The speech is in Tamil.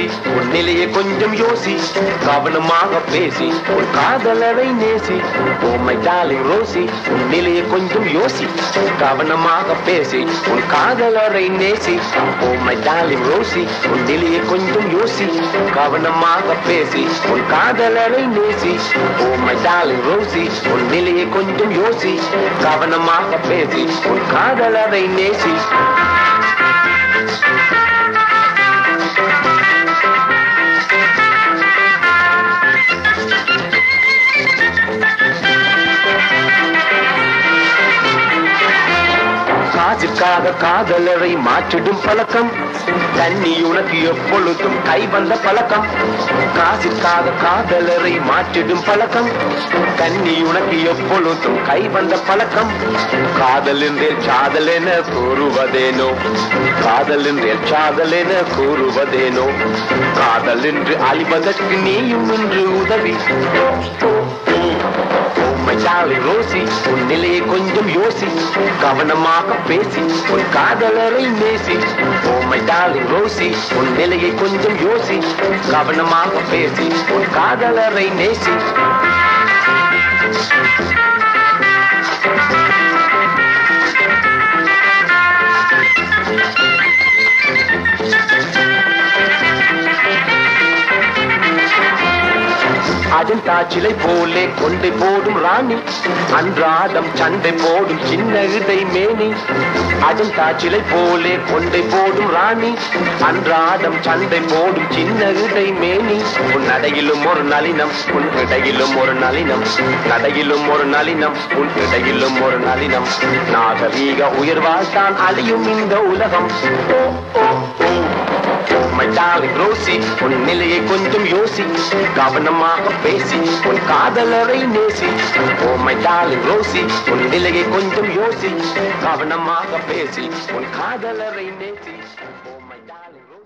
உன் நிலையை கொஞ்சம் யோசி கவனமாக பேசி உன் காதலரை நேசி ஓ மை டார்லிங் ரோசி உன் நிலையை கொஞ்சம் யோசி கவனமாக பேசி உன் காதலரை நேசி ஓ மை டார்லிங் ரோசி உன் நிலையை கொஞ்சம் யோசி கவனமாக பேசி உன் காதலரை நேசி ஓ மை டார்லிங் ரோசி உன் நிலையை கொஞ்சம் யோசி கவனமாக பேசி உன் காதலரை நேசி காசுக்காக காதலரை மாற்றிடும் பழக்கம் தண்ணி உனக்கு எப்பொழுதும் கை வந்த பழக்கம் காசுக்காக காதலரை மாற்றிடும் பழக்கம் தண்ணி உனக்கு எப்பொழுதும் கை வந்த பழக்கம் காதல் என்றேல் சாதல் என கூறுவதேனோ காதல் என்றேல் சாதல் என கூறுவதேனோ காதல் என்று அழிவதற்கு நீயும் இன்று உதவி உம்மை டார்லிங் ரோசி உன் நிலையை கொஞ்சம் யோசி கவனமாக பேசி உன் காதலரை நேசி உம்மை டார்லிங் ரோசி உன் நிலையை கொஞ்சம் யோசி கவனமாக பேசி உன் காதலரை நேசி அஜந்தா சிலை போலே கொண்டை போடும் ராணி அன்றாடம் சண்டை போடும் சின்ன இடை மேனி அஜந்தா சிலை போலே கொண்டை போடும் ராணி அன்றாடம் சண்டை போடும் சின்ன இடை மேனி உன் நடையிலும் ஒரு நளினம் உன் இடையிலும் ஒரு நளினம் நடையிலும் ஒரு நளினம் உன் இடையிலும் ஒரு நளினம் நாகரீக உயர்வால் தான் அழியும் இந்த உலகம் oh oh oh my darling Rosie உன் நிலையை கொஞ்சம் யோசி கவனமாக பேசி உன் காதலரை நேசி ஓ மை டார்லிங் ரோசி உன் நிலையை கொஞ்சம் யோசி கவனமாக பேசி உன் காதலரை நேசி ஓ மை டார்லிங்